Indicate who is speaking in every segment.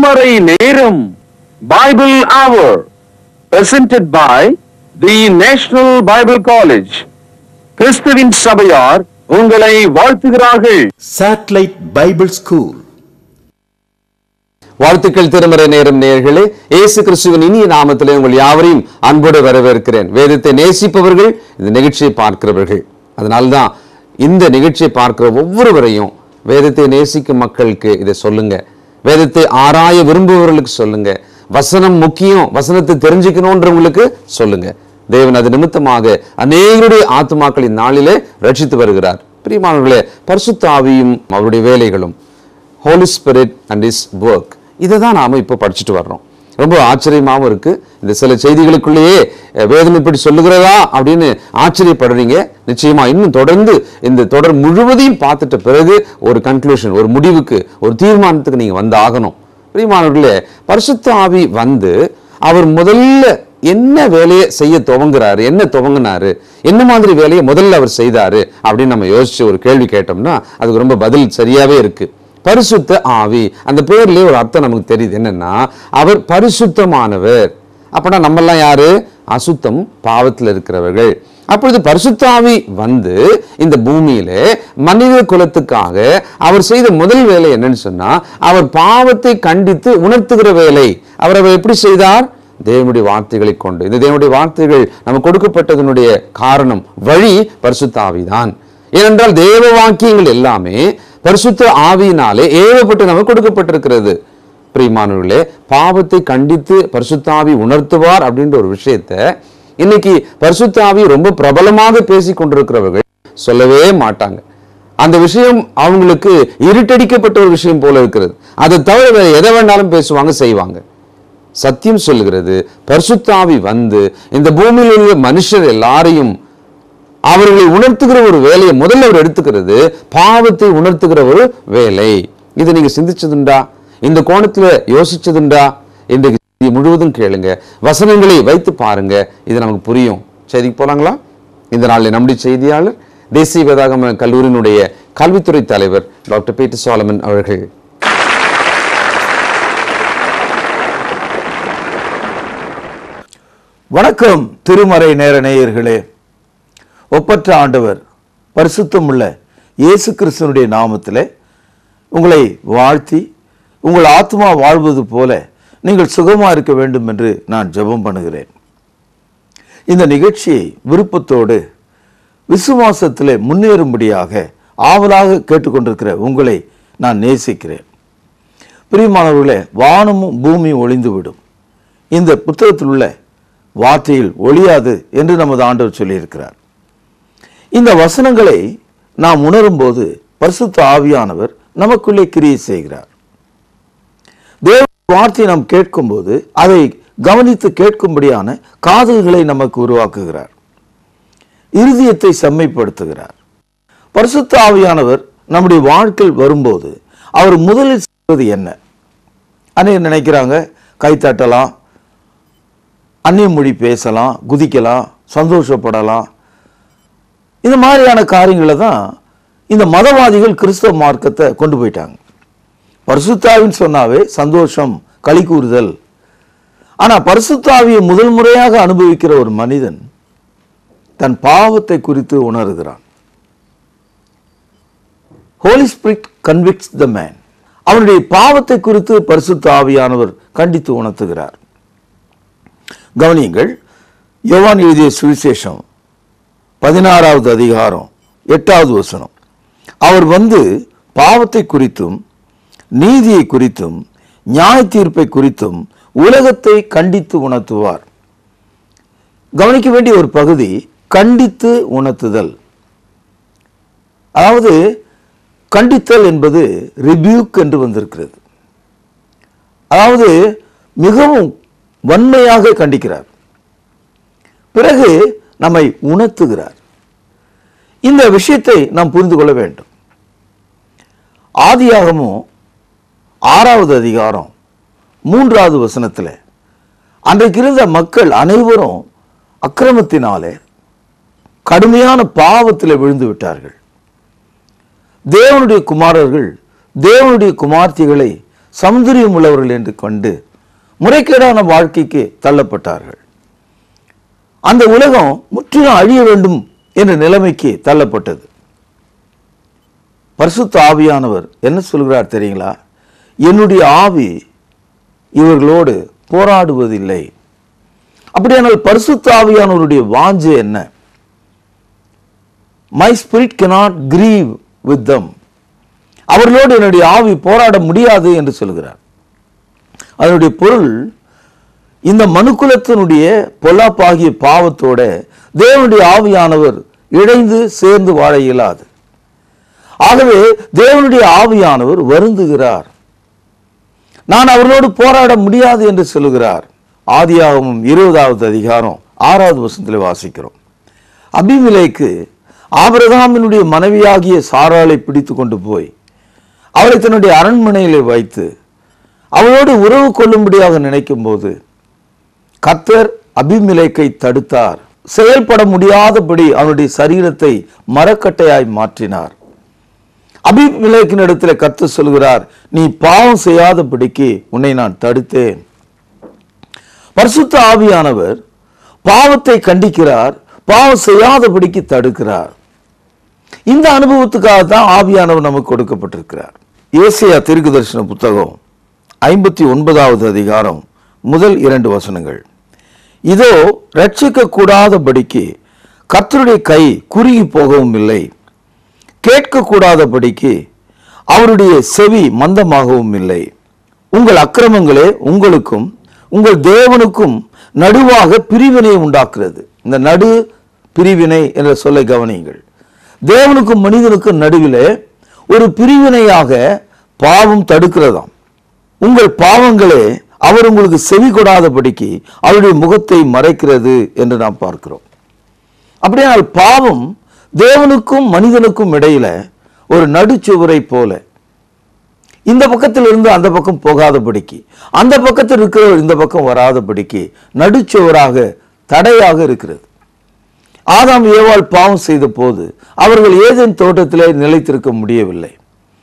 Speaker 1: திருமறை நேரம் பைபிள் அவர் presented by the national Bible college கிறிஸ்துவின் சபையார் உங்களை வாழ்த்துகிறார்கள்
Speaker 2: Satellite Bible School.
Speaker 3: வாழ்த்துக்கள் திருமறை நேரம் நேயர்களே இயேசு கிறிஸ்துவின் இனிய நாமத்திலே உங்கள் யாவரையும் அன்போடு வரவேற்கிறேன் வேதத்தை நேசிப்பவர்கள் இந்த நிகழ்ச்சியை பார்க்கிறவர்கள் அதனால்தான் இந்த நிகழ்ச்சியை பார்க்கிற ஒவ்வொருவரையும் வேதத்தை நேசிக்கும் மக்களுக்கு இதை சொல்லுங்க வேதத்தை ஆராய விரும்புபவர்களுக்கு சொல்லுங்க வசனம் முக்கியம் வசனத்தை தெரிஞ்சுக்கணுன்றவங்களுக்கு சொல்லுங்க தேவன் அது நிமித்தமாக அநேகருடைய ஆத்துமாக்கள் இந்நாளிலே ரட்சித்து வருகிறார் பிரியமானவர்களே பரிசுத்த ஆவியும் அவருடைய வேலைகளும் holy spirit and is work இதை தான் நாம இப்போ படிச்சுட்டு வர்றோம் ரொம்ப ஆச்சரியமாகவும் இருக்கு இந்த சில செய்திகளுக்குள்ளேயே அஹ், வேதம் இப்படி சொல்லுகிறதா அப்படின்னு ஆச்சரியப்படுறீங்க நிச்சயமா இன்னும் தொடர்ந்து இந்த தொடர் முழுவதையும் பார்த்துட்ட பிறகு ஒரு கன்க்ளூஷன் ஒரு முடிவுக்கு ஒரு தீர்மானத்துக்கு நீங்க வந்து ஆகணும் பிரியமானவர்களே பரிசுத்த ஆவி வந்து அவர் முதல்ல என்ன வேலையை செய்ய துவங்குறாரு என்ன துவங்கினாரு என்ன மாதிரி வேலையை முதல்ல அவர் செய்தாரு அப்படின்னு நம்ம யோசிச்சு ஒரு கேள்வி கேட்டோம்னா அதுக்கு ரொம்ப பதில் சரியாவே இருக்கு பரிசுத்த ஆவி அந்த பேர்லயே ஒரு அர்த்தம் நமக்கு தெரியுது என்னன்னா அவர் பரிசுத்தமானவர் அப்பனா நம்மெல்லாம் யாரு அசுத்தம் பாவத்தில் இருக்கிறவர்கள் அப்பொழுது பரிசுத்த ஆவி வந்து இந்த பூமியிலே மனித குலத்துக்காக அவர் செய்த முதல் வேலை என்னன்னு சொன்னா அவர் பாவத்தை கண்டித்து உணர்த்துகிற வேலை அவர் அவர் எப்படி செய்தார் தேவனுடைய வார்த்தைகளை கொண்டு இந்த தேவனுடைய வார்த்தைகள் நமக்கு கொடுக்கப்பட்டதனுடைய காரணம் வழி பரிசுத்த ஆவிதான் ஏனென்றால் தேவ வாக்கியங்கள் எல்லாமே பரிசுத்த ஆவியினாலே ஏவப்பட்டு நமக்கு கொடுக்கப்பட்டிருக்கிறது பிரியமானவர்களே பாவத்தை கண்டித்து பரிசுத்தாவி உணர்த்துவார் அப்படின்ற ஒரு விஷயத்தை இன்னைக்கு பரிசுத்தாவி ரொம்ப பிரபலமாக பேசிக் கொண்டிருக்கிறவர்கள் சொல்லவே மாட்டாங்க அந்த விஷயம் அவங்களுக்கு இருட்டடிக்கப்பட்ட ஒரு விஷயம் போல இருக்கிறது அதை தவிர வேற எதை வேணாலும் பேசுவாங்க செய்வாங்க சத்தியம் சொல்லுகிறது பரிசுத்தாவி வந்து இந்த பூமியில் உள்ள மனுஷர் எல்லாரையும் அவர்களை உணர்த்துகிற ஒரு வேலையை முதல்ல அவர் எடுத்துக்கிறது பாவத்தை உணர்த்துகிற ஒரு வேலை இதை நீங்க சிந்திச்சதுண்டா இந்த கோணத்துல யோசிச்சதுண்டா இன்றைக்கு செய்தி முழுவதும் கேளுங்க வசனங்களை வைத்து பாருங்க இது நமக்கு புரியும் செய்திக்கு போலாங்களா இந்த நாளில் நம்முடைய செய்தியாளர் தேசிய வேதாகம கல்லூரியினுடைய கல்வித்துறை தலைவர் டாக்டர் பீட்டர் சாலமன் அவர்கள்
Speaker 2: வணக்கம் திருமறை நேர நேயர்களே ஒப்பற்ற ஆண்டவர் பரிசுத்தமுள்ள இயேசு கிறிஸ்துவனுடைய நாமத்திலே உங்களை வாழ்த்தி உங்கள் ஆத்மா வாழ்வது போல நீங்கள் சுகமா இருக்க வேண்டும் என்று நான் ஜெபம் பண்ணுகிறேன் இந்த நிகழ்ச்சியை விருப்பத்தோடு விசுவாசத்திலே முன்னேறும்படியாக ஆவலாக கேட்டுக்கொண்டிருக்கிற உங்களை நான் நேசிக்கிறேன் பிரியமானவர்களே வானமும் பூமியும் ஒளிந்துவிடும் இந்த புத்தகத்தில் உள்ள வார்த்தையில் ஒளியாது என்று நமது ஆண்டவர் சொல்லியிருக்கிறார் இந்த வசனங்களை நாம் உணரும்போது பரிசுத்த ஆவியானவர் நமக்குள்ளே கிரியை செய்கிறார் தேவ வார்த்தையை நாம் கேட்கும்போது அதை கவனித்து கேட்கும்படியான காதுகளை நமக்கு உருவாக்குகிறார் இருதயத்தை செம்மைப்படுத்துகிறார் பரிசுத்த ஆவியானவர் நம்முடைய வாழ்க்கையில் வரும்போது அவர் முதலில் செய்வது என்ன அநேகர் நினைக்கிறாங்க கைத்தட்டலாம் அந்நிய மொழி பேசலாம் குதிக்கலாம் சந்தோஷப்படலாம் இந்த மாதிரியான காரியங்களை தான் இந்த மதவாதிகள் கிறிஸ்தவ மார்க்கத்தை கொண்டு போயிட்டாங்க பரிசுத்தாவின்னு சொன்னாவே சந்தோஷம் களி கூறுதல் ஆனா பரிசுத்தாவியை முதல் முறையாக அனுபவிக்கிற ஒரு மனிதன் தன் பாவத்தை குறித்து உணர்கிறான் holy spirit convicts the man அவனுடைய பாவத்தை குறித்து பரிசுத்த ஆவியானவர் கண்டித்து உணர்த்துகிறார் கவனியுங்கள் யோவான் எழுதிய சுவிசேஷம் பதினாறாவது அதிகாரம் எட்டாவது வசனம் அவர் வந்து பாவத்தை குறித்தும் நீதியை குறித்தும் நியாய தீர்ப்பை குறித்தும் உலகத்தை கண்டித்து உணர்த்துவார் கவனிக்க வேண்டிய ஒரு பகுதி கண்டித்து உணர்த்துதல் அதாவது கண்டித்தல் என்பது ரிபியூக் என்று வந்திருக்கிறது அதாவது மிகவும் வன்மையாக கண்டிக்கிறார் பிறகு நம்மை உணர்த்துகிறார் இந்த விஷயத்தை நாம் புரிந்து கொள்ள வேண்டும் ஆதியாகமும் ஆறாவது அதிகாரம் மூன்றாவது வசனத்தில் அன்றைக்கு இருந்த மக்கள் அனைவரும் அக்கிரமத்தினாலே கடுமையான பாவத்தில் விழுந்து விட்டார்கள் தேவனுடைய குமாரர்கள் தேவனுடைய குமார்த்திகளை சௌந்தரியம் உள்ளவர்கள் என்று கொண்டு முறைகேடான வாழ்க்கைக்கு தள்ளப்பட்டார்கள் அந்த உலகம் முற்றிலும் அழிய வேண்டும் என்ற நிலைமைக்கு தள்ளப்பட்டது பரிசுத்த ஆவியானவர் என்ன சொல்கிறார் தெரியுங்களா என்னுடைய ஆவி இவர்களோடு போராடுவதில்லை அப்படியானால் பரிசுத்த ஆவியானவருடைய வாஞ்சை என்ன my spirit cannot grieve with them அவர்களோடு என்னுடைய ஆவி போராட முடியாது என்று சொல்கிறார் அதனுடைய பொருள் இந்த மனுக்குலத்தினுடைய பொல்லாப்பாகிய பாவத்தோட தேவனுடைய ஆவியானவர் இணைந்து சேர்ந்து வாழ இயலாது ஆகவே தேவனுடைய ஆவியானவர் வருந்துகிறார் நான் அவர்களோடு போராட முடியாது என்று சொல்லுகிறார் ஆதியாகமும் இருபதாவது அதிகாரம் ஆறாவது வசனத்தில் வாசிக்கிறோம் அபிமிலேக்கு ஆபிரகாமினுடைய மனைவியாகிய சாராளை பிடித்து கொண்டு போய் அவளை தன்னுடைய அரண்மனையிலே வைத்து அவளோடு உறவு கொள்ளும்படியாக நினைக்கும் போது கத்தர் அபிமிலேக்கை தடுத்தார் செயல்பட முடியாதபடி அவனுடைய சரீரத்தை மரக்கட்டையாய் மாற்றினார் அபிமிலேக்கின் இடத்துல கத்து சொல்கிறார் நீ பாவம் செய்யாதபடிக்கு உன்னை நான் தடுத்தேன் பரிசுத்த ஆவியானவர் பாவத்தை கண்டிக்கிறார் பாவம் செய்யாதபடிக்கு தடுக்கிறார் இந்த அனுபவத்துக்காக தான் ஆவியானவர் நமக்கு கொடுக்கப்பட்டிருக்கிறார் ஏசியா தீர்க்க தரிசன புத்தகம் ஐம்பத்தி ஒன்பதாவது அதிகாரம் முதல் இரண்டு வசனங்கள் இதோ ரட்சிக்க கூடாதபடிக்கு கர்த்தருடைய கை குறுகி போகவும் இல்லை கேட்கக்கூடாதபடிக்கு அவருடைய செவி மந்தமாகவும் இல்லை உங்கள் அக்கிரமங்களே உங்களுக்கும் உங்கள் தேவனுக்கும் நடுவாக பிரிவினை உண்டாக்குறது இந்த நடு பிரிவினை என்ற சொல்லை கவனியுங்கள் தேவனுக்கும் மனிதனுக்கும் நடுவிலே ஒரு பிரிவினையாக பாவம் தடுக்கிறதாம் உங்கள் பாவங்களே அவர் உங்களுக்கு செவி கொடாதபடிக்கு அவருடைய முகத்தை மறைக்கிறது என்று நாம் பார்க்கிறோம் அப்படியானால் பாவம் தேவனுக்கும் மனிதனுக்கும் இடையில ஒரு நடுச்சுவரை போல இந்த பக்கத்தில் இருந்து அந்த பக்கம் போகாதபடிக்கு அந்த பக்கத்தில் இருக்கிறவர் இந்த பக்கம் வராதபடிக்கு நடுச்சுவராக தடையாக இருக்கிறது ஆதாம் ஏவாள் பாவம் செய்த போது அவர்கள் ஏதேன் தோட்டத்திலே நிலைத்திருக்க முடியவில்லை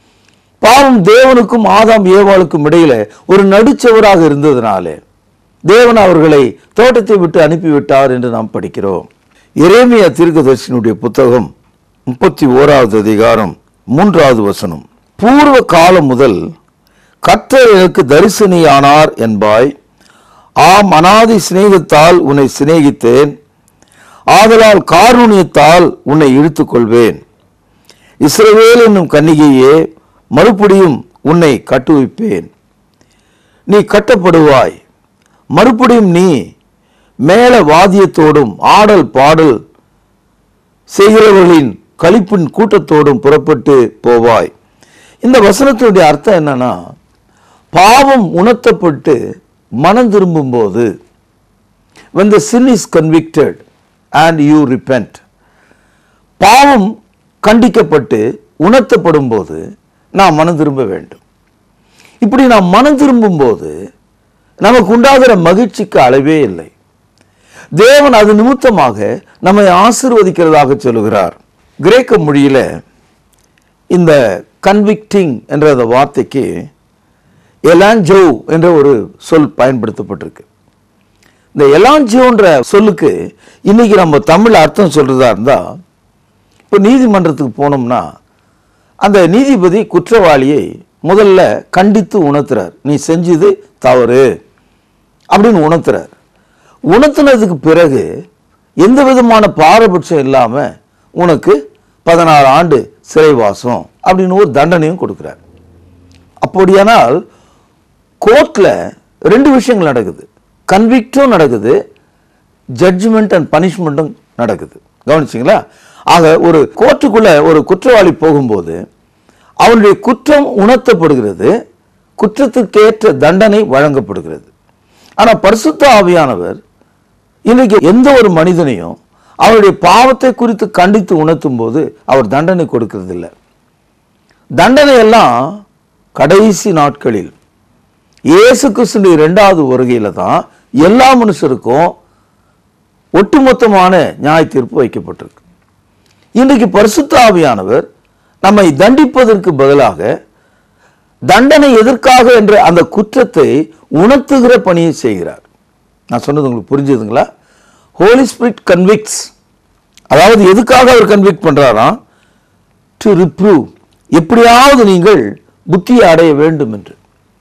Speaker 2: பாவம் தேவனுக்கும் ஆதாம் ஏவாளுக்கும் இடையில ஒரு நடுச்சுவராக இருந்ததினாலே தேவன் அவர்களை தோட்டத்தை விட்டு அனுப்பிவிட்டார் என்று நாம் படிக்கிறோம் எரேமியா தீர்க்கதர்சியினுடைய புத்தகம் முப்பத்தி ஓராவது அதிகாரம் மூன்றாவது வசனம் பூர்வ காலம் முதல் கர்த்தர் எனக்கு தரிசனியானார் என்பாய் ஆம் அனாதி சிநேகத்தால் உன்னை சிநேகித்தேன் ஆதலால் காருண்யத்தால் உன்னை இழுத்துக் கொள்வேன் இஸ்ரவேல் என்னும் கன்னிகையே மறுபடியும் உன்னை கட்டுவிப்பேன் நீ கட்டப்படுவாய் மறுபடியும் நீ மேல வாத்தியத்தோடும் ஆடல் பாடல் செய்கிறவர்களின் களிப்பின் கூட்டத்தோடும் புறப்பட்டு போவாய் இந்த வசனத்தினுடைய அர்த்தம் என்னன்னா பாவம் உணர்த்தப்பட்டு மனம் திரும்பும்போது when the sin is convicted and you repent பாவம் கண்டிக்கப்பட்டு உணர்த்தப்படும் போது நாம் மனம் திரும்ப வேண்டும் இப்படி நாம் மனம் திரும்பும் போது நமக்கு உண்டாகிற மகிழ்ச்சிக்கு அளவே இல்லை தேவன் அது நிமித்தமாக நம்மை ஆசிர்வதிக்கிறதாக சொல்லுகிறார் கிரேக்க மொழியில இந்த கன்விக்டிங் என்ற அந்த வார்த்தைக்கு எலான்ஜோ என்ற ஒரு சொல் பயன்படுத்தப்பட்டிருக்கு இந்த எலான்ஜோன்ற சொல்லுக்கு இன்னைக்கு நம்ம தமிழ் அர்த்தம் சொல்றதா இருந்தா இப்போ நீதிமன்றத்துக்கு போனோம்னா அந்த நீதிபதி குற்றவாளியை முதல்ல கண்டித்து உணர்த்துறார் நீ செஞ்சது தவறு அப்படின்னு உணர்த்துறார் உணர்த்தினதுக்கு பிறகு எந்த விதமான பாரபட்சம் இல்லாம உனக்கு பதினாறு ஆண்டு சிறைவாசம் அப்படின்னு ஒரு தண்டனையும் கொடுக்கிறார் அப்படியானால் கோர்ட்ல ரெண்டு விஷயங்கள் நடக்குது கன்விக்டும் நடக்குது ஜட்ஜ்மெண்ட் அண்ட் பனிஷ்மெண்ட்டும் நடக்குது கவனிச்சிங்களா ஆக ஒரு கோர்ட்டுக்குள்ள ஒரு குற்றவாளி போகும்போது அவனுடைய குற்றம் உணர்த்தப்படுகிறது குற்றத்துக்கேற்ற தண்டனை வழங்கப்படுகிறது ஆனா பரிசுத்த ஆவியானவர் இன்னைக்கு எந்த ஒரு மனிதனையும் அவருடைய பாவத்தை குறித்து கண்டித்து உணர்த்தும் போது அவர் தண்டனை கொடுக்கிறது இல்லை தண்டனை எல்லாம் கடைசி நாட்களில் இயேசு கிறிஸ்துடைய இரண்டாவது வருகையில தான் எல்லா மனுஷருக்கும் ஒட்டுமொத்தமான நியாய தீர்ப்பு வைக்கப்பட்டிருக்கு இன்றைக்கு பரிசுத்த ஆவியானவர் நம்மை தண்டிப்பதற்கு பதிலாக தண்டனை எதற்காக என்ற அந்த குற்றத்தை உணர்த்துகிற பணியை செய்கிறார் நான் சொன்னது உங்களுக்கு புரிஞ்சுதுங்களா ஹோலி ஸ்பிரிட் கன்விக்ஸ் அதாவது எதுக்காக அவர் கன்விக்ட் பண்றாராம் டு ரிப்ரூவ் எப்படியாவது நீங்கள் புத்தியை அடைய வேண்டும் என்று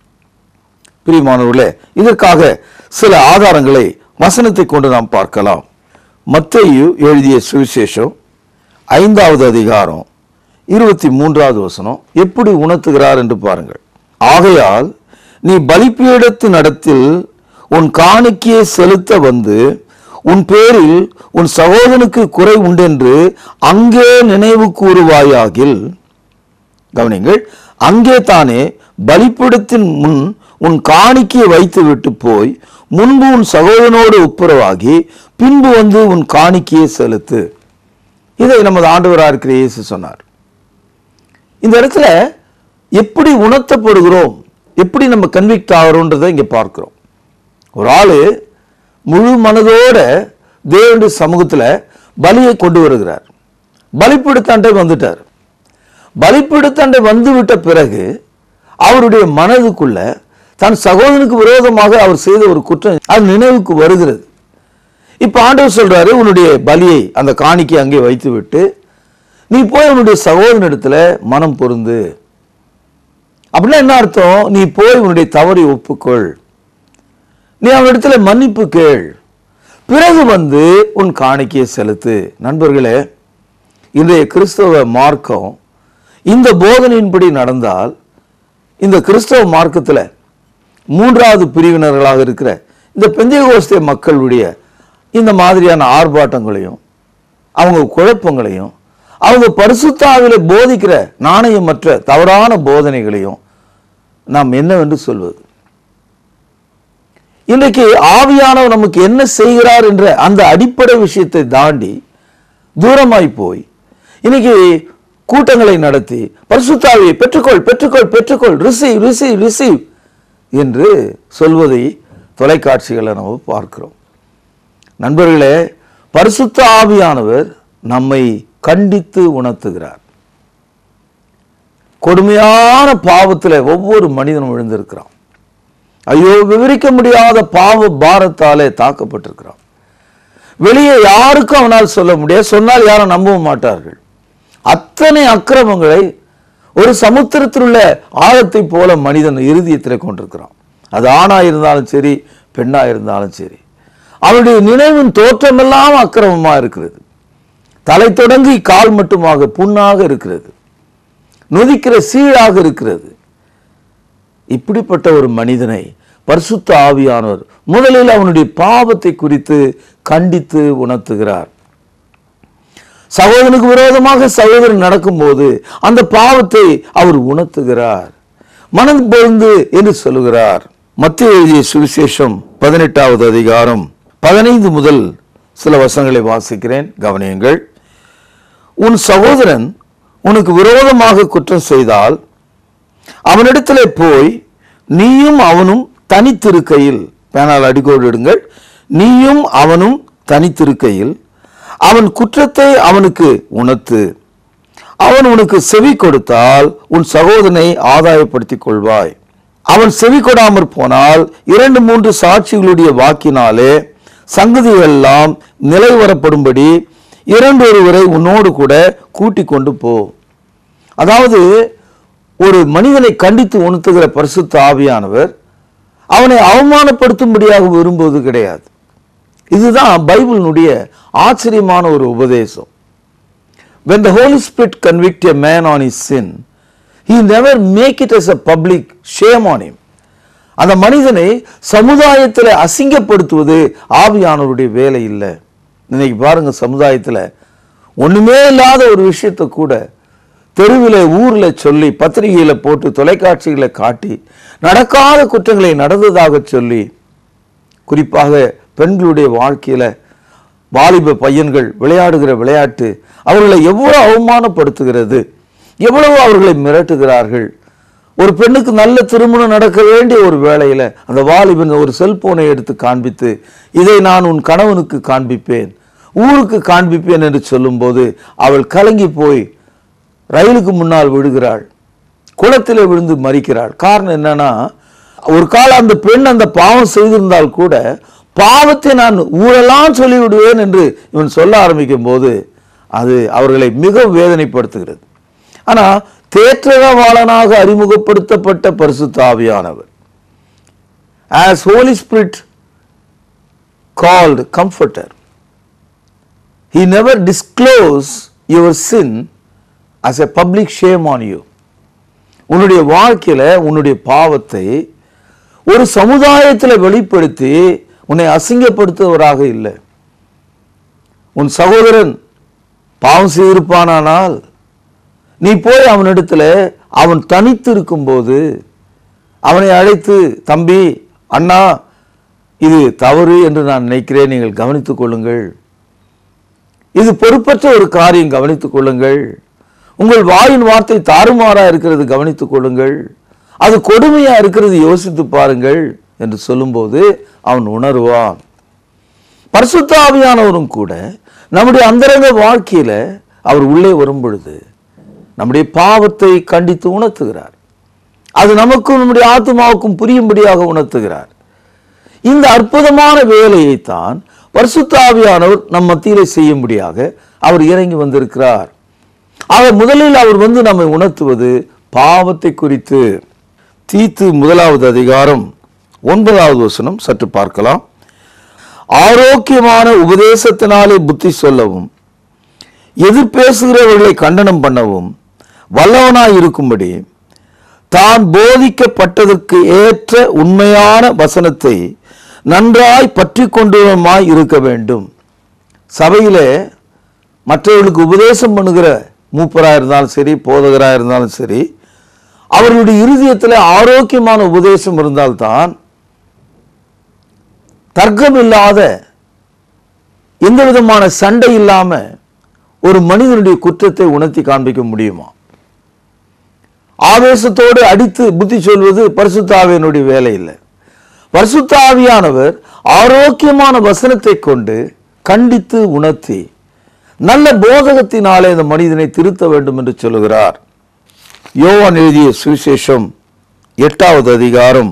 Speaker 2: பிரியமானவர்களே இதற்காக சில ஆதாரங்களை வசனத்தை கொண்டு நாம் பார்க்கலாம் மத்தேயு எழுதிய சுவிசேஷம் ஐந்தாவது அதிகாரம் இருபத்தி மூன்றாவது வசனம் எப்படி உணர்த்துகிறார் என்று பாருங்கள் ஆகையால் நீ பலிப்பீடத்து நடத்தில் உன் காணிக்கையை செலுத்த வந்து உன் பேரில் உன் சகோதரனுக்கு குறை உண்டென்று அங்கே நினைவு கூறுவாயாகில் கவனிங்கள் அங்கே தானே பலிப்பீடத்தின் முன் உன் காணிக்கையை வைத்துவிட்டு போய் முன்பு உன் சகோதரனோடு ஒப்புரவாகி பின்பு வந்து உன் காணிக்கையை செலுத்து இதை நமது ஆண்டவராக இருக்கிற இயேசு சொன்னார் இந்த இடத்துல எப்படி உணர்த்தப்படுகிறோம் எப்படி நம்ம கன்விக்ட் ஆகிறோன்றதை இங்க பார்க்கிறோம் ஒரு ஆளு முழு மனதோட தேவனுடைய சமூகத்துல பலியை கொண்டு வருகிறார் பலிப்பிடுத்தாண்டை வந்துட்டார் பலிப்பிடுத்தாண்டை வந்துவிட்ட பிறகு அவருடைய மனதுக்குள்ள தன் சகோதரனுக்கு விரோதமாக அவர் செய்த ஒரு குற்றம் அது நினைவுக்கு வருகிறது இப்ப ஆண்டவர் சொல்றாரு உன்னுடைய பலியை அந்த காணிக்கை அங்கே வைத்து விட்டு நீ போய் உன்னுடைய சகோதரனிடத்துல மனம் பொருந்து அப்படின்னா என்ன அர்த்தம் நீ போய் உன்னுடைய தவறை ஒப்புக்கொள் நீ அவனிடத்துல மன்னிப்பு கேள் பிறகு வந்து உன் காணிக்கையை செலுத்து நண்பர்களே இன்றைய கிறிஸ்தவ மார்க்கம் இந்த போதனையின்படி நடந்தால் இந்த கிறிஸ்தவ மார்க்கத்துல மூன்றாவது பிரிவினர்களாக இருக்கிற இந்த பெந்தைகோஸ்தே மக்களுடைய இந்த மாதிரியான ஆர்ப்பாட்டங்களையும் அவங்க குழப்பங்களையும் அவங்க பரிசுத்தாவில போதிக்கிற நாணயமற்ற தவறான போதனைகளையும் நாம் என்னவென்று சொல்வது இன்றைக்கு ஆவியானவர் நமக்கு என்ன செய்கிறார் என்ற அந்த அடிப்படை விஷயத்தை தாண்டி தூரமாய் போய் இன்னைக்கு கூட்டங்களை நடத்தி பரிசுத்தாவியை பெற்றுக்கொள் பெற்றுக்கொள் பெற்றுக்கொள் ரிசீவ் ரிசீவ் ரிசீவ் என்று சொல்வதை தொலைக்காட்சிகளை நம்ம பார்க்கிறோம் நண்பர்களே பரிசுத்த ஆவியானவர் நம்மை கண்டித்து உணர்த்துகிறார் கொடுமையான பாவத்தில் ஒவ்வொரு மனிதனும் விழுந்திருக்கிறான் ஐயோ விவரிக்க முடியாத பாவ பாரத்தாலே தாக்கப்பட்டிருக்கிறான் வெளியே யாருக்கும் அவனால் சொல்ல முடியாது சொன்னால் யாரும் நம்பவும் மாட்டார்கள் அத்தனை அக்கிரமங்களை ஒரு சமுத்திரத்தில் உள்ள ஆழத்தை போல மனிதன் இருதயத்தில் கொண்டிருக்கிறான் அது ஆணா இருந்தாலும் சரி பெண்ணா இருந்தாலும் சரி அவனுடைய நினைவின் தோற்றமெல்லாம் அக்கிரமமா இருக்கிறது தலை தொடங்கி கால் மட்டுமாக புண்ணாக இருக்கிறது நொதிக்கிற சீழாக இருக்கிறது இப்படிப்பட்ட ஒரு மனிதனை பரிசுத்த ஆவியானவர் முதலில் அவனுடைய பாவத்தை குறித்து கண்டித்து உணர்த்துகிறார் சகோதரனுக்கு விரோதமாக சகோதரன் நடக்கும்போது அந்த பாவத்தை அவர் உணர்த்துகிறார் மனம் பொருந்து என்று சொல்லுகிறார் மத்திய எழுதிய சுவிசேஷம் பதினெட்டாவது அதிகாரம் பதினைந்து முதல் சில வசனங்களை வாசிக்கிறேன் கவனியுங்கள் உன் சகோதரன் உனக்கு விரோதமாக குற்றம் செய்தால் அவனிடத்திலே போய் நீயும் அவனும் தனித்திருக்கையில் பேனால் அடிக்கோடு இடுங்கள் நீயும் அவனும் தனித்திருக்கையில் அவன் குற்றத்தை அவனுக்கு உணர்த்து அவன் உனக்கு செவி கொடுத்தால் உன் சகோதரனை ஆதாயப்படுத்திக் கொள்வாய் அவன் செவி கொடாமற் போனால் இரண்டு மூன்று சாட்சிகளுடைய வாக்கினாலே சங்கதிகள் எல்லாம் நிலைவரப்படும்படி இரண்டொருவரை உன்னோடு கூட கூட்டிக் கொண்டு போ அதாவது ஒரு மனிதனை கண்டித்து உணர்த்துகிற பரிசுத்த ஆவியானவர் அவனை அவமானப்படுத்தும்படியாக விரும்புவது கிடையாது இதுதான் பைபிளினுடைய ஆச்சரியமான ஒரு உபதேசம் when the holy spirit convict a man on his sin he never make it as a public shame on him அந்த மனிதனை சமுதாயத்தில் அசிங்கப்படுத்துவது ஆவியானவருடைய வேலை இல்லை இன்னைக்கு பாருங்க சமுதாயத்தில் ஒண்ணுமே இல்லாத ஒரு விஷயத்தை கூட தெருவில் ஊர்ல சொல்லி பத்திரிகையில போட்டு தொலைக்காட்சிகளை காட்டி நடக்காத குற்றங்களை நடந்ததாக சொல்லி குறிப்பாக பெண்களுடைய வாழ்க்கையில வாலிப பையன்கள் விளையாடுகிற விளையாட்டு அவர்களை எவ்வளவு அவமானப்படுத்துகிறது எவ்வளவு அவர்களை மிரட்டுகிறார்கள் ஒரு பெண்ணுக்கு நல்ல திருமணம் நடக்க வேண்டிய ஒரு வேளையில அந்த வாலிபன் ஒரு செல்போனை எடுத்து காண்பித்து இதை நான் உன் கணவனுக்கு காண்பிப்பேன் ஊருக்கு காண்பிப்பேன் என்று சொல்லும்போது அவள் கலங்கி போய் ரயிலுக்கு முன்னால் விடுகிறாள் குளத்திலே விழுந்து மறிக்கிறாள் காரணம் என்னன்னா ஒரு காலம் அந்த பெண் அந்த பாவம் செய்திருந்தால் கூட பாவத்தை நான் ஊழலாம் சொல்லிவிடுவேன் என்று இவன் சொல்ல ஆரம்பிக்கும் போது அது அவர்களை மிக வேதனைப்படுத்துகிறது ஆனா தேற்றவாளனாக அறிமுகப்படுத்தப்பட்ட பரிசுத்த ஆவியானவர் as holy spirit called comforter he never disclose your sin as a public shame on you உன்னுடைய வாழ்க்கையில உன்னுடைய பாவத்தை ஒரு சமுதாயத்தில் வெளிப்படுத்தி உன்னை அசிங்கப்படுத்துவராக இல்லை உன் சகோதரன் பாவம் செய்திருப்பானானால் நீ போய் அவனிடத்துல அவன் தனித்து இருக்கும்போது அவனை அழைத்து தம்பி அண்ணா இது தவறு என்று நான் நினைக்கிறேன் நீங்கள் கவனித்துக் கொள்ளுங்கள் இது பொறுப்பற்ற ஒரு காரியம் கவனித்துக் கொள்ளுங்கள் உங்கள் வாயின் வார்த்தை தாறுமாறா இருக்கிறது கவனித்துக் கொள்ளுங்கள் அது கொடுமையா இருக்கிறது யோசித்து பாருங்கள் என்று சொல்லும்போது அவன் உணர்வான் பரிசுத்த ஆவியானவரும் கூட நம்முடைய அந்தரங்க வாழ்க்கையில அவர் உள்ளே வரும் பொழுது நம்முடைய பாவத்தை கண்டித்து உணர்த்துகிறார் அது நமக்கும் நம்முடைய ஆத்மாவுக்கும் புரியும்படியாக உணர்த்துகிறார் இந்த அற்புதமான வேலையைத்தான் பரிசுத்த ஆவியானவர் நம் மத்தியிலே செய்யும்படியாக அவர் இறங்கி வந்திருக்கிறார் அவர் முதலில் அவர் வந்து நம்மை உணர்த்துவது பாவத்தை குறித்து தீத்து முதலாவது அதிகாரம் ஒன்பதாவது வசனம் சற்று பார்க்கலாம் ஆரோக்கியமான உபதேசத்தினாலே புத்தி சொல்லவும் எதிர் பேசுகிறவர்களை கண்டனம் பண்ணவும் வல்லவனாய் இருக்கும்படி தான் போதிக்கப்பட்டதற்கு ஏற்ற உண்மையான வசனத்தை நன்றாய் பற்றி கொண்டவமாய் இருக்க வேண்டும் சபையிலே மற்றவர்களுக்கு உபதேசம் பண்ணுகிற மூப்பராக இருந்தாலும் சரி போதகராக இருந்தாலும் சரி அவர்களுடைய இருதயத்தில் ஆரோக்கியமான உபதேசம் இருந்தால்தான் தர்க்கம் இல்லாத எந்த விதமான சண்டை இல்லாம ஒரு மனிதனுடைய குற்றத்தை உணர்த்தி காண்பிக்க முடியுமா ஆவேசத்தோடு அடித்து புத்தி சொல்வது பரிசுத்தாவியனுடைய வேலை இல்லை பரிசுத்த ஆவியானவர் ஆரோக்கியமான வசனத்தை கொண்டு கண்டித்து உணர்த்தி நல்ல போதகத்தினாலே இந்த மனிதனை திருத்த வேண்டும் என்று சொல்லுகிறார் யோவான் எழுதிய சுவிசேஷம் எட்டாவது அதிகாரம்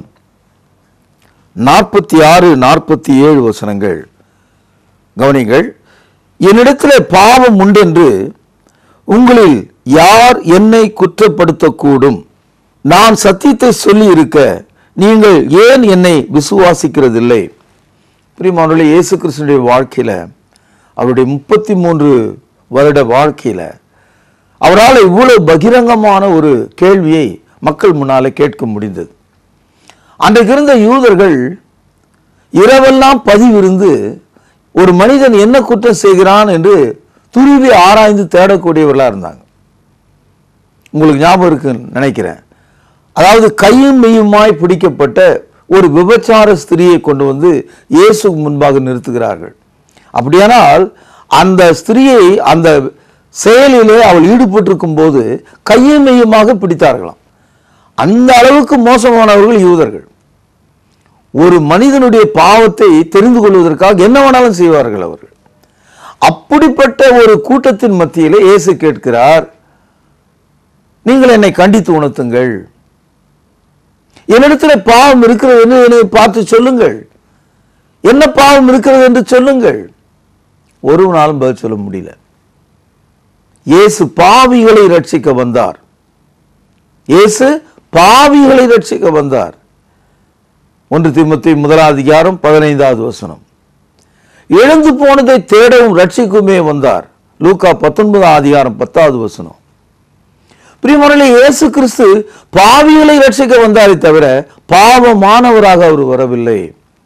Speaker 2: நாற்பத்தி ஆறு நாற்பத்தி ஏழு வசனங்கள் கவனிங்கள் என்னிடத்தில் பாவம் உண்டென்று உங்களில் யார் என்னை குற்றப்படுத்தக்கூடும் நான் சத்தியத்தை சொல்லி இருக்க நீங்கள் ஏன் என்னை விசுவாசிக்கிறதில்லை பிரியமானவர்களே இயேசு கிறிஸ்துடைய வாழ்க்கையில அவருடைய முப்பத்தி மூன்று வருட வாழ்க்கையில அவரால் இவ்வளவு பகிரங்கமான ஒரு கேள்வியை மக்கள் முன்னாலே கேட்க முடிந்தது அன்றைக்கு இருந்த யூதர்கள் இரவெல்லாம் பதிவிருந்து ஒரு மனிதன் என்ன குற்றம் செய்கிறான் என்று துருவி ஆராய்ந்து தேடக்கூடியவர்களா இருந்தாங்க உங்களுக்கு ஞாபகம் இருக்குன்னு நினைக்கிறேன் அதாவது கையும் மெய்யுமாய் பிடிக்கப்பட்ட ஒரு விபச்சார ஸ்திரியை கொண்டு வந்து இயேசு முன்பாக நிறுத்துகிறார்கள் அப்படியானால் அந்த ஸ்திரியை அந்த செயலிலே அவள் ஈடுபட்டிருக்கும் போது கையும் மெய்யுமாக பிடித்தார்களாம் அந்த அளவுக்கு மோசமானவர்கள் யூதர்கள் ஒரு மனிதனுடைய பாவத்தை தெரிந்து கொள்வதற்காக என்ன வேணாலும் செய்வார்கள் அவர்கள் அப்படிப்பட்ட ஒரு கூட்டத்தின் மத்தியிலே இயேசு கேட்கிறார் நீங்கள் என்னை கண்டித்து உணர்த்துங்கள் என்னிடத்தில் பாவம் இருக்கிறது என்று என்னை பார்த்து சொல்லுங்கள் என்ன பாவம் இருக்கிறது என்று சொல்லுங்கள் ஒரு நாளும் பதில் சொல்ல முடியல இயேசு பாவிகளை ரட்சிக்க வந்தார் இயேசு பாவிகளை ரட்சிக்க வந்தார் ஒன்று திமுத்தி முதலாம் அதிகாரம் பதினைந்தாவது வசனம் எழுந்து போனதை தேடவும் ரட்சிக்குமே வந்தார் லூக்கா பத்தொன்பதாம் அதிகாரம் பத்தாவது வசனம் பிரியமரலே இயேசு கிறிஸ்து பாவிகளை ரட்சிக்க வந்தாரே தவிர பாவமானவராக அவர் வரவில்லை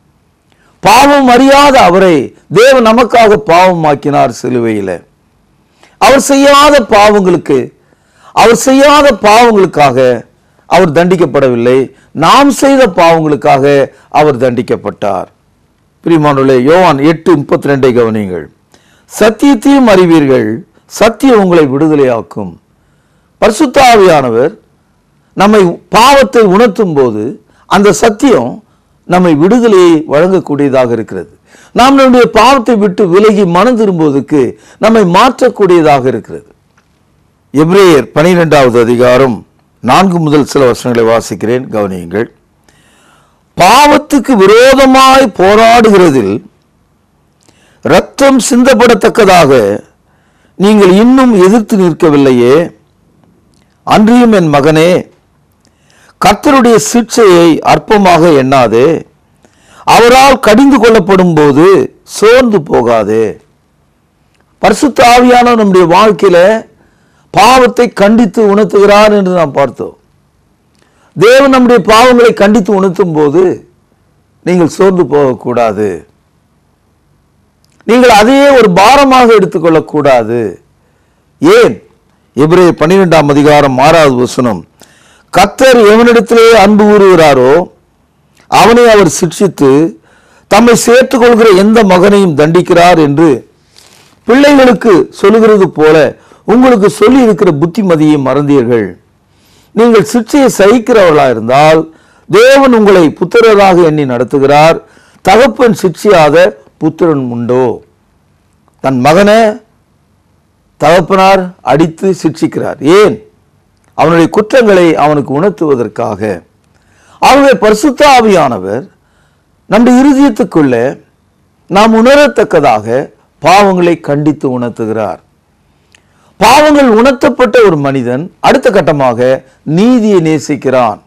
Speaker 2: பாவம் அறியாத அவரை தேவன் நமக்காக பாவமாக்கினார் சிலுவையில அவர் செய்யாத பாவங்களுக்கு அவர் செய்யாத பாவங்களுக்காக அவர் தண்டிக்கப்படவில்லை நாம் செய்த பாவங்களுக்காக அவர் தண்டிக்கப்பட்டார் பிரியமானுள்ளே யோவான் எட்டு முப்பத்தி ரெண்டை கவனியுங்கள் சத்தியத்தையும் அறிவீர்கள் சத்தியம் உங்களை விடுதலையாக்கும் பரிசுத்த ஆவியானவர் நம்மை பாவத்தை உணர்த்தும் போது அந்த சத்தியம் நம்மை விடுதலையை வழங்கக்கூடியதாக இருக்கிறது நாம் நம்முடைய பாவத்தை விட்டு விலகி மனம் திரும்புவதற்கு நம்மை மாற்றக்கூடியதாக இருக்கிறது எப்ரேயர் பனிரெண்டாவது அதிகாரம் நான்கு முதல் சில வசனங்களை வாசிக்கிறேன் கவனியுங்கள் பாவத்துக்கு விரோதமாய் போராடுகிறதில் ரத்தம் சிந்தப்படத்தக்கதாக நீங்கள் இன்னும் எதிர்த்து நிற்கவில்லையே அன்றியும் என் மகனே கர்த்தருடைய சிக்ஷையை அற்பமாக எண்ணாதே அவரால் கடிந்து கொள்ளப்படும் போது சோர்ந்து போகாதே பரிசுத்த ஆவியான நம்முடைய வாழ்க்கையில பாவத்தை கண்டித்து உணர்த்துகிறார் என்று நாம் பார்த்தோம் தேவன் நம்முடைய பாவங்களை கண்டித்து உணர்த்தும் போது நீங்கள் சோர்ந்து போகக்கூடாது நீங்கள் அதையே ஒரு பாரமாக எடுத்துக்கொள்ளக்கூடாது ஏன் எபிரே பன்னிரெண்டாம் அதிகாரம் ஆறாவது வசனம் கத்தர் எவனிடத்திலே அன்பு கூறுகிறாரோ அவனை அவர் சிக்ஷித்து தம்மை சேர்த்துக் கொள்கிற எந்த மகனையும் தண்டிக்கிறார் என்று பிள்ளைகளுக்கு சொல்லுகிறது போல உங்களுக்கு சொல்லி இருக்கிற புத்திமதியை மறந்தீர்கள் நீங்கள் சிக்ஷையை சகிக்கிறவர்களா இருந்தால் தேவன் உங்களை புத்திரராக எண்ணி நடத்துகிறார் தகப்பன் சிக்ஷியாத புத்திரன் உண்டோ தன் மகனை தகப்பனார் அடித்து சிக்ஷிக்கிறார் ஏன் அவனுடைய குற்றங்களை அவனுக்கு உணர்த்துவதற்காக ஆகவே பரிசுத்த ஆவியானவர் நம்முடைய இருதயத்துக்குள்ள நாம் உணரத்தக்கதாக பாவங்களை கண்டித்து உணர்த்துகிறார் பாவங்கள் உணர்த்தப்பட்ட ஒரு மனிதன் அடுத்த கட்டமாக நீதியை நேசிக்கிறான்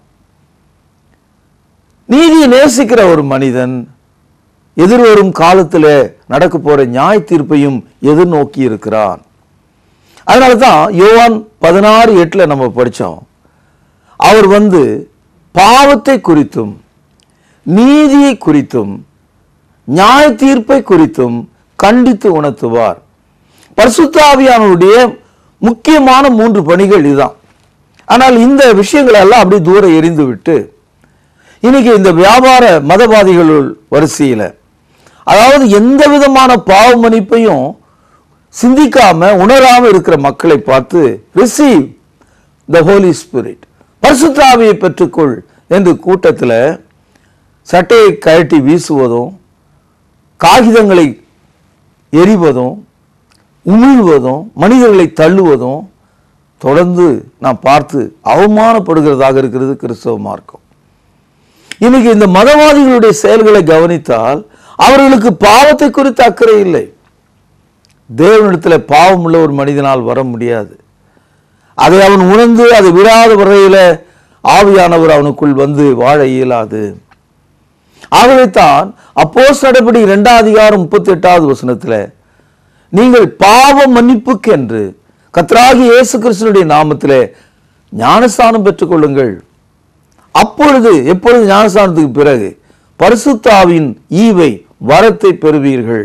Speaker 2: நீதியை நேசிக்கிற ஒரு மனிதன் எதிர்வரும் காலத்துல நடக்க போற நியாய தீர்ப்பையும் எதிர்நோக்கி இருக்கிறான் அதனால தான் யோவான் பதினாறு எட்டுல நம்ம படிச்சோம் அவர் வந்து பாவத்தை குறித்தும் நீதியை குறித்தும் நியாய தீர்ப்பை குறித்தும் கண்டித்து உணர்த்துவார் பரிசுத்த ஆவியானவருடைய முக்கியமான மூன்று பணிகள் இதுதான் ஆனால் இந்த விஷயங்களை எல்லாம் அப்படியே தூரம் எரிந்து விட்டு இன்னைக்கு இந்த வியாபார மதவாதிகள் வரிசையில் அதாவது எந்த விதமான பாவ மன்னிப்பையும் சிந்திக்காம உணராம இருக்கிற மக்களை பார்த்து ரிசீவ் த ஹோலி ஸ்பிரிட் பரிசுத்தாவியை பெற்றுக்கொள் என்று கூட்டத்தில் சட்டையை கழட்டி வீசுவதும் காகிதங்களை எரிவதும் உமிழ்வதும் மனிதர்களை தள்ளுவதும் தொடர்ந்து நாம் பார்த்து அவமானப்படுகிறதாக இருக்கிறது கிறிஸ்தவ மார்க்கம் இன்னைக்கு இந்த மதவாதிகளுடைய செயல்களை கவனித்தால் அவர்களுக்கு பாவத்தை குறித்து அக்கறை இல்லை தேவனிடத்தில் பாவம் உள்ள ஒரு மனிதனால் வர முடியாது அதை அவன் உணர்ந்து அதை விடாத வரையில ஆவியானவர் அவனுக்குள் வந்து வாழ இயலாது ஆகவேத்தான் அப்போஸ் நடபடி இரண்டாம் அதிகாரம் முப்பத்தி எட்டாவது வசனத்துல நீங்கள் பாவ மன்னிப்புக்கென்று கத்ராகி இயேசு கிறிஸ்துனுடைய நாமத்திலே ஞானஸ்தானம் பெற்றுக்கொள்ளுங்கள் அப்பொழுது எப்பொழுது ஞானஸ்தானத்துக்கு பிறகு பரிசுத்த ஆவியின் ஈவை வரத்தை பெறுவீர்கள்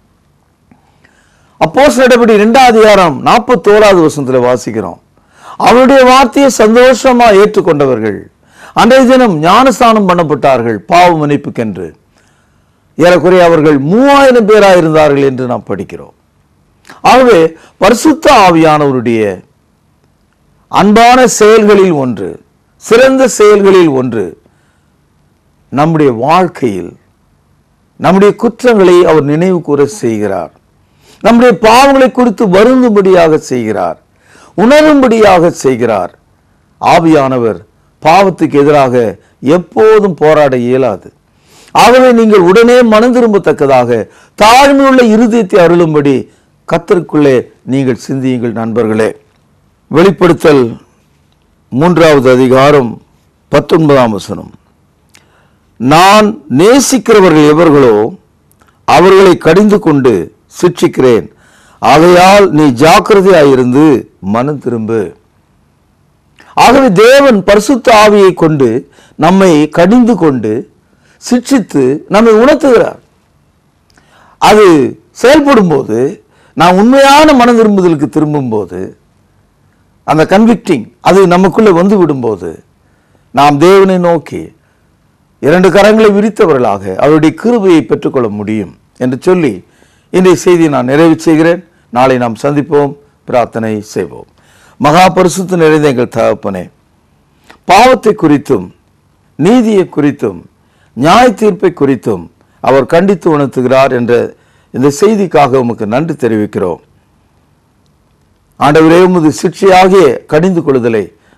Speaker 2: அப்போஸ் நடபடி இரண்டாம் அதிகாரம் நாற்பத்தோராவது வசனத்துல வாசிக்கிறோம் அவருடைய வார்த்தையை சந்தோஷமா ஏற்றுக்கொண்டவர்கள் அன்றைய தினம் ஞானஸ்தானம் பண்ணப்பட்டார்கள் பாவ மன்னிப்புக்கென்று ஏறக்குறைய அவர்கள் மூவாயிரம் பேராக இருந்தார்கள் என்று நாம் படிக்கிறோம் ஆகவே பரிசுத்த ஆவியானவருடைய அன்பான செயல்களில் ஒன்று சிறந்த செயல்களில் ஒன்று நம்முடைய வாழ்க்கையில் நம்முடைய குற்றங்களை அவர் நினைவு கூற செய்கிறார் நம்முடைய பாவங்களை குறித்து வருந்தும்படியாக செய்கிறார் உணரும்படியாக செய்கிறார் ஆவியானவர் பாவத்துக்கு எதிராக எப்போதும் போராட இயலாது ஆகவே நீங்கள் உடனே மனம் திரும்பத்தக்கதாக தாழ்மையுள்ள இருதயத்தை அருளும்படி கத்தருக்குள்ளே நீங்கள் சிந்தியுங்கள் நண்பர்களே வெளிப்படுத்தல் மூன்றாவது அதிகாரம் பத்தொன்பதாம் வசனம் நான் நேசிக்கிறவர்கள் எவர்களோ அவர்களை கடிந்து கொண்டு சிட்சிக்கிறேன் ஆகையால் நீ ஜாக்கிரதையாயிருந்து மனம் திரும்பு ஆகவே தேவன் பரிசுத்த ஆவியை கொண்டு நம்மை கடிந்து கொண்டு சிட்சித்து நம்மை உணர்த்துகிறார் அது செயல்படும் போது நான் உண்மையான மன திரும்புதலுக்கு திரும்பும்போது அந்த கன்விக்டிங் அது நமக்குள்ள வந்து விடும்போது நாம் தேவனை நோக்கி இரண்டு கரங்களை விரித்தவர்களாக அவருடைய கிருபையை பெற்றுக்கொள்ள முடியும் என்று சொல்லி இன்றைய செய்தியை நான் நிறைவு செய்கிறேன் நாளை நாம் சந்திப்போம் பிரார்த்தனை செய்வோம் மகா பரிசுத்து நிறைந்த எங்கள் தகப்பனே பாவத்தை குறித்தும் நீதியை குறித்தும் நியாய தீர்ப்பை குறித்தும் அவர் கண்டித்து உணர்த்துகிறார் என்ற இந்த செய்திக்காக உமக்கு நன்றி தெரிவிக்கிறோம் ஆண்டவரே உமது சிக்ஷையாகிய கடிந்து கொள்ளுதலை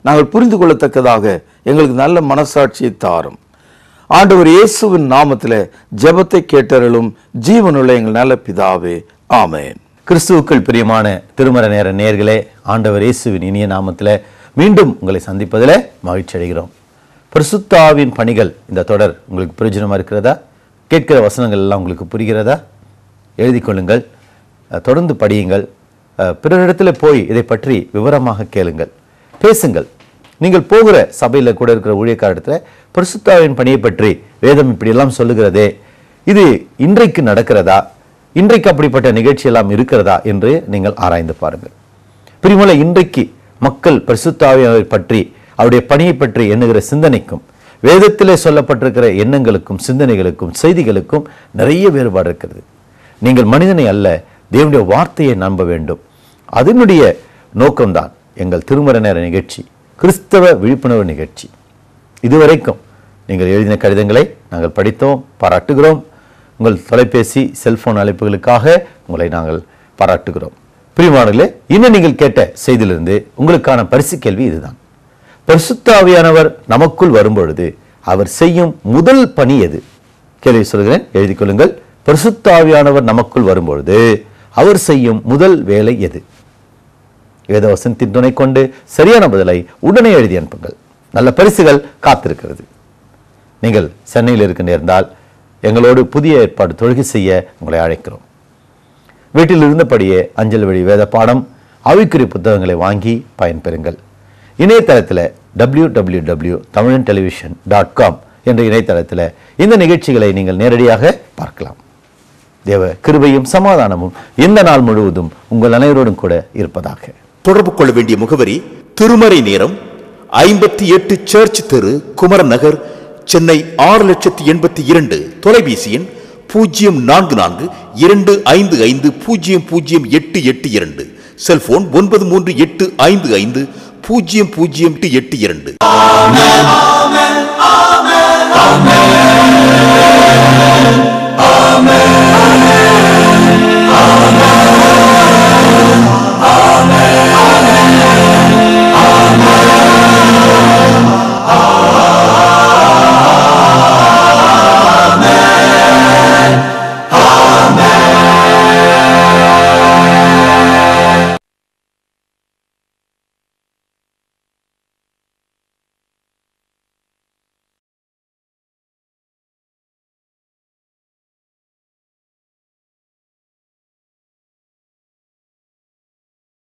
Speaker 2: நாங்கள் புரிந்து கொள்ளத்தக்கதாக எங்களுக்கு நல்ல மனசாட்சியை தாரும் ஆண்டவர் இயேசுவின் நாமத்திலே ஜெபத்தை கேட்டருளும் ஜீவனுள்ள எங்கள் நல்ல பிதாவே ஆமென்
Speaker 4: கிறிஸ்துவுக்குள் பிரியமான திருமர நேர நேர்களே ஆண்டவர் இயேசுவின் இனிய நாமத்தில் மீண்டும் உங்களை சந்திப்பதில் மகிழ்ச்சி அடைகிறோம் பரிசுத்தாவின் பணிகள் இந்த தொடர் உங்களுக்கு பிரயோஜனமாக இருக்கிறதா கேட்கிற வசனங்கள் எல்லாம் உங்களுக்கு புரிகிறதா எழுதி கொள்ளுங்கள் அஹ், தொடர்ந்து படியுங்கள் அஹ், பிறரிடத்தில் போய் இதை பற்றி விவரமாக கேளுங்கள் பேசுங்கள் நீங்கள் போகிற சபையில் கூட இருக்கிற ஊழியக்காரத்தில் பரிசுத்தாவின் பணியை பற்றி வேதம் இப்படியெல்லாம் சொல்லுகிறதே இது இன்றைக்கு நடக்கிறதா இன்றைக்கு அப்படிப்பட்ட நிகழ்ச்சி எல்லாம் இருக்கிறதா என்று நீங்கள் ஆராய்ந்து பாருங்கள் பிரிமல இன்றைக்கு மக்கள் பரிசுத்தாவியை பற்றி அவருடைய பணியை பற்றி எண்ணுகிற சிந்தனைக்கும் வேதத்திலே சொல்லப்பட்டிருக்கிற எண்ணங்களுக்கும் சிந்தனைகளுக்கும் செய்திகளுக்கும் நிறைய வேறுபாடு இருக்கிறது நீங்கள் மனிதனை அல்ல தேவனுடைய வார்த்தையை நம்ப வேண்டும் அதனுடைய நோக்கம்தான் எங்கள் திருமண நேர நிகழ்ச்சி கிறிஸ்தவ விழிப்புணர்வு நிகழ்ச்சி இதுவரைக்கும் நீங்கள் எழுதின கடிதங்களை நாங்கள் படித்தோம் பாராட்டுகிறோம் உங்கள் தொலைபேசி செல்போன் அழைப்புகளுக்காக உங்களை நாங்கள் பாராட்டுகிறோம் பிரியமானங்களே இன்னும் நீங்கள் கேட்ட செய்தியிலிருந்து உங்களுக்கான பரிசு கேள்வி இதுதான் பரிசுத்தாவியானவர் நமக்குள் வரும்பொழுது அவர் செய்யும் முதல் பணி எது கேள்வி சொல்கிறேன் எழுதிக் கொள்ளுங்கள் பரிசுத்தாவியானவர் நமக்குள் வரும்பொழுது அவர் செய்யும் முதல் வேலை எது வேதவசனத்தின் துணை கொண்டு சரியான பதிலை உடனே எழுதி அனுப்புங்கள் நல்ல பரிசுகள் காத்திருக்கிறது நீங்கள் சென்னையில் இருக்க நேர்ந்தால் எங்களோடு புதிய ஏற்பாடு தொழுகை செய்ய உங்களை அழைக்கிறோம் வீட்டில் இருந்தபடியே அஞ்சல் வழி வேத பாடம் ஆவிக்குரிய புத்தகங்களை வாங்கி பயன்பெறுங்கள் இணையதளத்தில் W W W Tamilan television dot com என்ற இணையதளத்தில் இந்த நிகழ்ச்சிகளை நீங்கள் நேரடியாக பார்க்கலாம் தேவ கிருபையும் சமாதானமும் இந்த நாள் முழுவதும் உங்கள் அனைவரோடும் கூட இருப்பதாக
Speaker 5: தொடர்பு கொள்ள வேண்டிய முகவரி திருமறை நேரம் ஐம்பத்தி எட்டு சர்ச் தெரு குமரன் நகர் சென்னை ஆறு லட்சத்தி எண்பத்தி இரண்டு தொலைபேசி எண் பூஜ்ஜியம் நான்கு நான்கு இரண்டு ஐந்து ஐந்து பூஜ்ஜியம் பூஜ்ஜியம் எட்டு எட்டு இரண்டு செல்போன் ஒன்பது மூன்று எட்டு ஐந்து ஐந்து பூஜ்ஜியம் பூஜ்ஜியம் எட்டு எட்டு இரண்டு
Speaker 6: Amen.